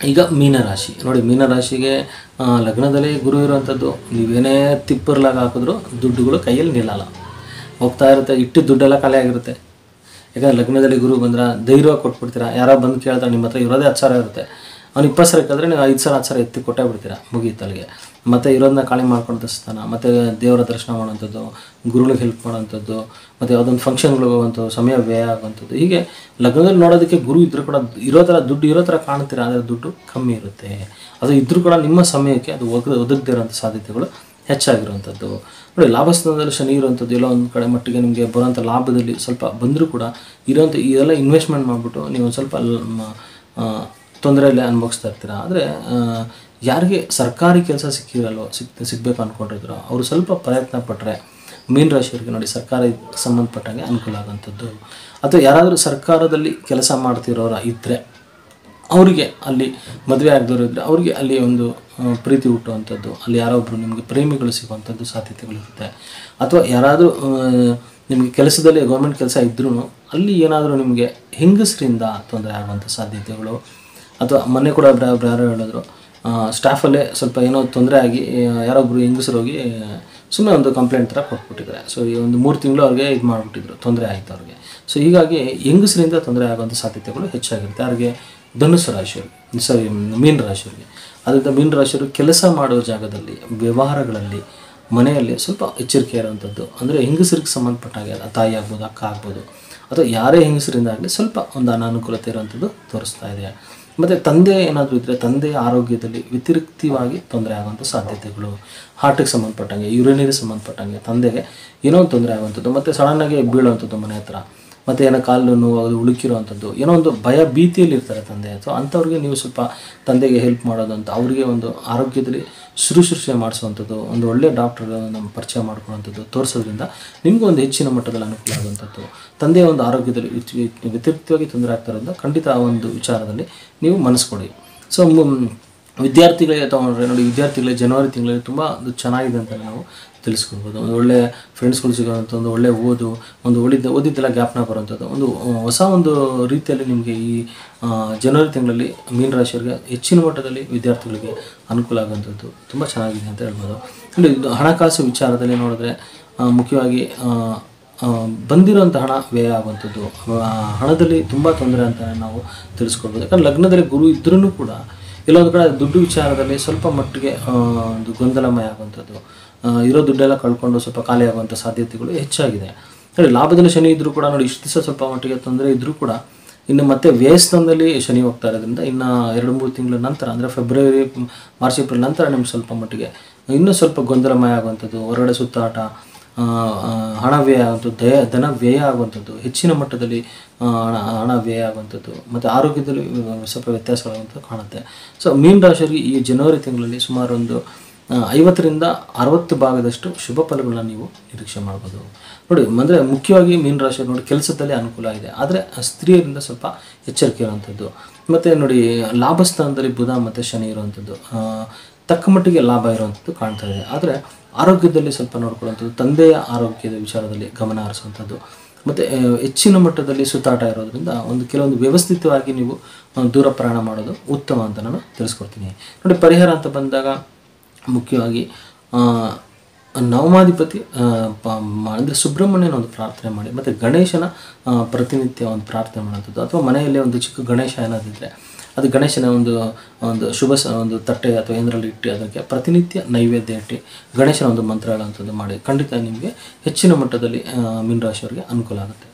ಈಗ ಮೀನರಾಶಿ ನೋಡಿ ಮೀನರಾಶಿಗೆ ಆ, ಲಗ್ನದಲ್ಲಿ ಗುರು ಇರುವಂಥದ್ದು ನೀವೇನೇ ತಿಪ್ಪರ್ಲಾಗ ಹಾಕಿದ್ರು ದುಡ್ಡುಗಳು ಕೈಯಲ್ಲಿ ನಿಲ್ಲಲ್ಲ ಹೋಗ್ತಾ ಇರುತ್ತೆ ಇಟ್ಟು ದುಡ್ಡೆಲ್ಲ ಖಾಲಿ ಆಗಿರುತ್ತೆ ಯಾಕಂದ್ರೆ ಲಗ್ನದಲ್ಲಿ ಗುರು ಬಂದ್ರೆ ಧೈರ್ಯವಾಗಿ ಕೊಟ್ಬಿಡ್ತೀರಾ ಯಾರೋ ಬಂದು ಕೇಳ್ತಾರೆ ನಿಮ್ಮ ಹತ್ರ ಇರೋದೇ ಹತ್ತು ಸಾವಿರ ಇರುತ್ತೆ ಅವ್ನು ಇಪ್ಪತ್ತು ಸಾವಿರ ಇಕ್ಕಿದ್ರೆ ನೀವು ಐದು ಸಾವಿರ ಹತ್ತು ಸಾವಿರ ಎತ್ತಿ ಕೊಟ್ಟೇ ಬಿಡ್ತೀರಾ ಮುಗೀತು ಅಲ್ಲಿಗೆ ಮತ್ತು ಇರೋದನ್ನ ಖಾಲಿ ಮಾಡ್ಕೊಂಡು ಸ್ಥಾನ ಮತ್ತು ದೇವರ ದರ್ಶನ ಮಾಡುವಂಥದ್ದು ಗುರುಗಳಿಗೆ ಹೆಲ್ಪ್ ಮಾಡೋವಂಥದ್ದು ಮತ್ತು ಯಾವುದೊಂದು ಫಂಕ್ಷನ್ಗಳಿಗೆ ಹೋಗುವಂಥದ್ದು ಸಮಯ ವ್ಯಯ ಆಗುವಂಥದ್ದು ಹೀಗೆ ಲಗ್ನದಲ್ಲಿ ನೋಡೋದಕ್ಕೆ ಗುರು ಇದ್ರೂ ಕೂಡ ಇರೋ ಥರ ದುಡ್ಡು ಇರೋ ಥರ ಕಾಣ್ತೀರಾ ಆದರೆ ದುಡ್ಡು ಕಮ್ಮಿ ಇರುತ್ತೆ ಅದು ಇದ್ರೂ ಕೂಡ ನಿಮ್ಮ ಸಮಯಕ್ಕೆ ಅದು ಒಗ ಒದಗದೇ ಇರೋಂಥ ಸಾಧ್ಯತೆಗಳು ಹೆಚ್ಚಾಗಿರುವಂಥದ್ದು ನೋಡಿ ಲಾಭಸ್ಥಾನದಲ್ಲಿ ಶನಿ ಇರುವಂಥದ್ದು ಎಲ್ಲೋ ಒಂದು ಕಡೆ ಮಟ್ಟಿಗೆ ನಿಮಗೆ ಬರುವಂಥ ಲಾಭದಲ್ಲಿ ಸ್ವಲ್ಪ ಬಂದರೂ ಕೂಡ ಇರೋಂಥ ಇದೆಲ್ಲ ಇನ್ವೆಸ್ಟ್ಮೆಂಟ್ ಮಾಡಿಬಿಟ್ಟು ನೀವು ಒಂದು ಸ್ವಲ್ಪ ಲ್- ಮ- ಆ, ತೊಂದರೆಯಲ್ಲಿ ಅನುಭವಿಸ್ತಾ ಇರ್ತೀರ ಆದರೆ ಯಾರಿಗೆ ಸರ್ಕಾರಿ ಕೆಲಸ ಸಿಕ್ಕಿರಲ್ವೋ ಸಿಕ್ ಸಿಗಬೇಕು ಅಂದ್ಕೊಂಡಿದ್ರು ಅವರು ಸ್ವಲ್ಪ ಪ್ರಯತ್ನ ಪಟ್ಟರೆ ಮೀನ ರಾಶಿಯವರಿಗೆ ನೋಡಿ ಸರ್ಕಾರ ಸಂಬಂಧಪಟ್ಟಂಗೆ ಅನುಕೂಲ ಆಗೋಂಥದ್ದು ಅಥವಾ ಯಾರಾದರೂ ಸರ್ಕಾರದಲ್ಲಿ ಕೆಲಸ ಮಾಡ್ತಿರೋರ ಇದ್ದರೆ ಅವರಿಗೆ ಅಲ್ಲಿ ಮದುವೆ ಆಗದವರು ಇದ್ದರೆ ಅವರಿಗೆ ಅಲ್ಲಿ ಒಂದು ಆ, ಪ್ರೀತಿ ಹುಟ್ಟುವಂಥದ್ದು ಅಲ್ಲಿ ಯಾರೋ ಒಬ್ಬರು ನಿಮಗೆ ಪ್ರೇಮಿಗಳು ಸಿಗುವಂಥದ್ದು ಸಾಧ್ಯತೆಗಳಿರುತ್ತೆ ಅಥವಾ ಯಾರಾದರೂ ನಿಮಗೆ ಕೆಲಸದಲ್ಲಿ ಗೌರ್ಮೆಂಟ್ ಕೆಲಸ ಇದ್ರೂ ಅಲ್ಲಿ ಏನಾದರೂ ನಿಮಗೆ ಹೆಂಗಸರಿಂದ ತೊಂದರೆ ಆಗುವಂಥ ಸಾಧ್ಯತೆಗಳು ಅಥವಾ ಮೊನ್ನೆ ಕೂಡ ಒಬ್ರು ಒಬ್ರು ಯಾರೋ ಹೇಳಿದ್ರು ಸ್ಟಾಫಲ್ಲೇ ಸ್ವಲ್ಪ ಏನೋ ತೊಂದರೆ ಆಗಿ ಆ, ಯಾರೊಬ್ಬರು ಹೆಂಗಸರು ಹೋಗಿ ಸುಮ್ಮನೆ ಒಂದು ಕಂಪ್ಲೇಂಟ್ ಥರ ಕೊಟ್ಬಿಟ್ಟಿದ್ದಾರೆ ಸೊ ಈ ಒಂದು ಮೂರು ತಿಂಗಳು ಅವ್ರಿಗೆ ಇದು ಮಾಡಿಬಿಟ್ಟಿದ್ರು ತೊಂದರೆ ಆಯಿತು ಅವ್ರಿಗೆ ಸೊ ಹೀಗಾಗಿ ಹೆಂಗಸರಿಂದ ತೊಂದರೆ ಆಗುವಂಥ ಸಾಧ್ಯತೆಗಳು ಹೆಚ್ಚಾಗಿರುತ್ತೆ ಅವ್ರಿಗೆ ಧನುಸ್ಸು ರಾಶಿಯವ್ರಿಗೆ ಸಾರಿ ಮೀನ ರಾಶಿಯವರಿಗೆ ಅದರಿಂದ ಮೀನ ರಾಶಿಯವರು ಕೆಲಸ ಮಾಡುವ ಜಾಗದಲ್ಲಿ ವ್ಯವಹಾರಗಳಲ್ಲಿ ಮನೆಯಲ್ಲಿ ಸ್ವಲ್ಪ ಎಚ್ಚರಿಕೆ ಇರುವಂಥದ್ದು ಅಂದರೆ ಹೆಂಗಸರಿಗೆ ಸಂಬಂಧಪಟ್ಟ ಹಾಗೆ ಅಲ್ಲ, ತಾಯಿ ಆಗ್ಬೋದು ಅಕ್ಕ ಆಗ್ಬೋದು ಅಥವಾ ಯಾರೇ ಹೆಂಗಸರಿಂದ ಆಗಲಿ ಸ್ವಲ್ಪ ಒಂದು ಅನಾನುಕೂಲತೆ ಇರುವಂಥದ್ದು ತೋರಿಸ್ತಾ ಇದೆ ಮತ್ತು ತಂದೆ ಏನಾದರೂ ಇದ್ದರೆ ತಂದೆಯ ಆರೋಗ್ಯದಲ್ಲಿ ವ್ಯತಿರಿಕ್ತವಾಗಿ ತೊಂದರೆ ಆಗುವಂಥ ಸಾಧ್ಯತೆಗಳು ಹಾರ್ಟಿಗೆ ಸಂಬಂಧಪಟ್ಟಂಗೆ ಯೂರಿನರಿಗೆ ಸಂಬಂಧಪಟ್ಟಂಗೆ ತಂದೆಗೆ ಏನೋ ಒಂದು ತೊಂದರೆ ಆಗುವಂಥದ್ದು ಮತ್ತು ಸಡನ್ನಾಗಿ ಬೀಳುವಂಥದ್ದು ಮನೆ ಹತ್ರ ಮತ್ತು ಏನೋ ಕಾಲು ನೋವು ಅದು ಉಳುಕಿರುವಂಥದ್ದು ಏನೋ ಒಂದು ಭಯ ಭೀತಿಯಲ್ಲಿ ಇರ್ತಾರೆ ತಂದೆ ಸೊ ಅಂಥವ್ರಿಗೆ ನೀವು ಸ್ವಲ್ಪ ತಂದೆಗೆ ಹೆಲ್ಪ್ ಮಾಡೋದು ಅಂತ ಅವರಿಗೆ ಒಂದು ಆರೋಗ್ಯದಲ್ಲಿ ಶುಶ್ರೂಷೆ ಮಾಡಿಸುವಂಥದ್ದು ಒಂದು ಒಳ್ಳೆಯ ಡಾಕ್ಟರ್ ನಮ್ಮ ಪರಿಚಯ ಮಾಡ್ಕೊಳ್ಳುವಂಥದ್ದು ತೋರಿಸೋದ್ರಿಂದ ನಿಮಗೂ ಒಂದು ಹೆಚ್ಚಿನ ಮಟ್ಟದಲ್ಲಿ ಅನುಕೂಲ ಆಗುವಂಥದ್ದು ತಂದೆಯ ಒಂದು ಆರೋಗ್ಯದಲ್ಲಿ ವ್ಯತಿ- ವ್ಯತಿ- ವ್ಯತಿರಿಕ್ತವಾಗಿ ತೊಂದರೆ ಆಗ್ತಾ ಇರೋದ್ರಿಂದ ಖಂಡಿತ ಆ ಒಂದು ವಿಚಾರದಲ್ಲಿ ನೀವು ಮನಸ್ಸು ಕೊಡಿ ಸೊ ವಿದ್ಯಾರ್ಥಿಗಳಿಗೆ ತೊಗೊಂಡ್ರೆ ನೋಡಿ ವಿದ್ಯಾರ್ಥಿಗಳಿಗೆ ಜನವರಿ ತಿಂಗಳಲ್ಲಿ ತುಂಬ ಒಂದು ಚೆನ್ನಾಗಿದೆ ಅಂತ ನಾವು ತಿಳಿಸ್ಕೊಳ್ಬೋದು ಒಂದು ಒಳ್ಳೆ ಫ್ರೆಂಡ್ಸ್ಗಳು ಸಿಗೋವಂಥ ಒಂದು ಒಳ್ಳೆ ಓದು ಒಂದು ಓದಿದ್ದ ಓದಿದ್ದೆಲ್ಲ ಜ್ಞಾಪನ ಬರುವಂಥದ್ದು ಒಂದು ಆ, ಹೊಸ ಒಂದು ರೀತಿಯಲ್ಲಿ ನಿಮಗೆ ಈ ಆ, ಜನವರಿ ತಿಂಗಳಲ್ಲಿ ಮೀನರಾಶಿಯವರಿಗೆ ಹೆಚ್ಚಿನ ಮಟ್ಟದಲ್ಲಿ ವಿದ್ಯಾರ್ಥಿಗಳಿಗೆ ಅನುಕೂಲ ಆಗುವಂಥದ್ದು ತುಂಬ ಚೆನ್ನಾಗಿದೆ ಅಂತ ಹೇಳ್ಬೋದು ನೋಡಿ ಇದು ಹಣಕಾಸು ವಿಚಾರದಲ್ಲಿ ನೋಡಿದ್ರೆ ಆ, ಮುಖ್ಯವಾಗಿ ಆ, ಆ, ಬಂದಿರೋಂಥ ಹಣ ವ್ಯಯ ಆಗುವಂಥದ್ದು ಆ, ಹಣದಲ್ಲಿ ತುಂಬ ತೊಂದರೆ ಅಂತ ನಾವು ತಿಳಿಸ್ಕೊಳ್ಬೋದು ಯಾಕಂದ್ರೆ ಲಗ್ನದಲ್ಲಿ ಗುರು ಇದ್ರೂ ಕೂಡ ಎಲ್ಲೊಂದು ಕಡೆ ದುಡ್ಡು ವಿಚಾರದಲ್ಲಿ ಸ್ವಲ್ಪ ಮಟ್ಟಿಗೆ ಆ, ಒಂದು ಗೊಂದಲಮಯ ಆಗುವಂಥದ್ದು ಆ, ಇರೋ ದುಡ್ಡೆಲ್ಲ ಕಳ್ಕೊಂಡು ಸ್ವಲ್ಪ ಖಾಲಿ ಆಗುವಂಥ ಸಾಧ್ಯತೆಗಳು ಹೆಚ್ಚಾಗಿದೆ ನೋಡಿ ಲಾಭದಲ್ಲಿ ಶನಿ ಇದ್ದರೂ ಕೂಡ ನೋಡಿ ಇಷ್ಟು ದಿವಸ ಸ್ವಲ್ಪ ಮಟ್ಟಿಗೆ ತೊಂದರೆ ಇದ್ದರೂ ಕೂಡ ಇನ್ನು ಮತ್ತೆ ವ್ಯಯಸ್ಥಾನದಲ್ಲಿ ಶನಿ ಹೋಗ್ತಾ ಇರೋದ್ರಿಂದ ಇನ್ನು ಎರಡು ಮೂರು ತಿಂಗಳ ನಂತರ ಅಂದರೆ ಫೆಬ್ರವರಿ ಮಾರ್ಚ್ ಏಪ್ರಿಲ್ ನಂತರ ನಿಮ್ಗೆ ಸ್ವಲ್ಪ ಮಟ್ಟಿಗೆ ಇನ್ನೂ ಸ್ವಲ್ಪ ಗೊಂದಲಮಯ ಆಗುವಂಥದ್ದು ಹೊರಗಡೆ ಸುತ್ತಾಟ ಆ, ಆ, ಹಣ ವ್ಯಯ ಆಗುವಂಥದ್ದು ದಯ ಧನ ವ್ಯಯ ಆಗುವಂಥದ್ದು ಹೆಚ್ಚಿನ ಮಟ್ಟದಲ್ಲಿ ಆ, ಹಣ ಹಣ ವ್ಯಯ ಆಗುವಂಥದ್ದು ಮತ್ತು ಆರೋಗ್ಯದಲ್ಲಿ ಆ, ಸ್ವಲ್ಪ ವ್ಯತ್ಯಾಸಗಳಾಗುವಂಥದ್ದು ಕಾಣುತ್ತೆ ಸೊ ಮೀನ ರಾಶಿಯವರಿಗೆ ಈ ಜನವರಿ ತಿಂಗಳಲ್ಲಿ ಸುಮಾರು ಒಂದು ಆ, ಐವತ್ತರಿಂದ ಅರವತ್ತು ಭಾಗದಷ್ಟು ಶುಭ ಫಲಗಳನ್ನ ನೀವು ನಿರೀಕ್ಷೆ ಮಾಡ್ಬೋದು ನೋಡಿ ಅಂದರೆ ಮುಖ್ಯವಾಗಿ ಮೀನ ರಾಶಿ ನೋಡಿ ಕೆಲಸದಲ್ಲಿ ಅನುಕೂಲ ಇದೆ ಆದರೆ ಸ್ತ್ರೀಯರಿಂದ ಸ್ವಲ್ಪ ಎಚ್ಚರಿಕೆ ಇರುವಂಥದ್ದು ಮತ್ತು ನೋಡಿ ಲಾಭಸ್ಥಾನದಲ್ಲಿ ಬುಧ ಮತ್ತು ಶನಿ ಇರುವಂಥದ್ದು ಆ, ತಕ್ಕ ಮಟ್ಟಿಗೆ ಲಾಭ ಇರುವಂಥದ್ದು ಕಾಣ್ತಾ ಇದೆ ಆದರೆ ಆರೋಗ್ಯದಲ್ಲಿ ಸ್ವಲ್ಪ ನೋಡ್ಕೊಳ್ಳುವಂಥದ್ದು ತಂದೆಯ ಆರೋಗ್ಯದ ವಿಚಾರದಲ್ಲಿ ಗಮನ ಹರಿಸುವಂಥದ್ದು ಮತ್ತು ಆ, ಹೆಚ್ಚಿನ ಮಟ್ಟದಲ್ಲಿ ಸುತ್ತಾಟ ಇರೋದ್ರಿಂದ ಒಂದು ಕೆಲವೊಂದು ವ್ಯವಸ್ಥಿತವಾಗಿ ನೀವು ಆ, ದೂರ ಪ್ರಯಾಣ ಮಾಡೋದು ಉತ್ತಮ ಅಂತ ನಾನು ತಿಳಿಸ್ಕೊಡ್ತೀನಿ ನೋಡಿ ಪರಿಹಾರ ಅಂತ ಬಂದಾಗ ಮುಖ್ಯವಾಗಿ ಆ, ನವಮಾಧಿಪತಿ ಆ, ಪ- ಮ- ಅಂದರೆ ಸುಬ್ರಹ್ಮಣ್ಯನ ಒಂದು ಪ್ರಾರ್ಥನೆ ಮಾಡಿ ಮತ್ತು ಗಣೇಶನ ಆ, ಪ್ರತಿನಿತ್ಯ ಒಂದು ಪ್ರಾರ್ಥನೆ ಮಾಡುವಂಥದ್ದು ಅಥವಾ ಮನೆಯಲ್ಲೇ ಒಂದು ಚಿಕ್ಕ ಗಣೇಶ ಏನಾದಿದ್ರೆ ಅದು ಗಣೇಶನ ಒಂದು ಒಂದು ಶುಭ ಸ ಒಂದು ತಟ್ಟೆ ಅಥವಾ ಏನರಲ್ಲಿ ಇಟ್ಟು ಅದಕ್ಕೆ ಪ್ರತಿನಿತ್ಯ ನೈವೇದ್ಯ ಇಟ್ಟು ಗಣೇಶನ ಒಂದು ಮಂತ್ರ ಹೇಳುವಂಥದ್ದು ಮಾಡಿ ಖಂಡಿತ ನಿಮಗೆ ಹೆಚ್ಚಿನ ಮಟ್ಟದಲ್ಲಿ ಆ, ಮೀನರಾಶಿಯವರಿಗೆ ಅನುಕೂಲ ಆಗುತ್ತೆ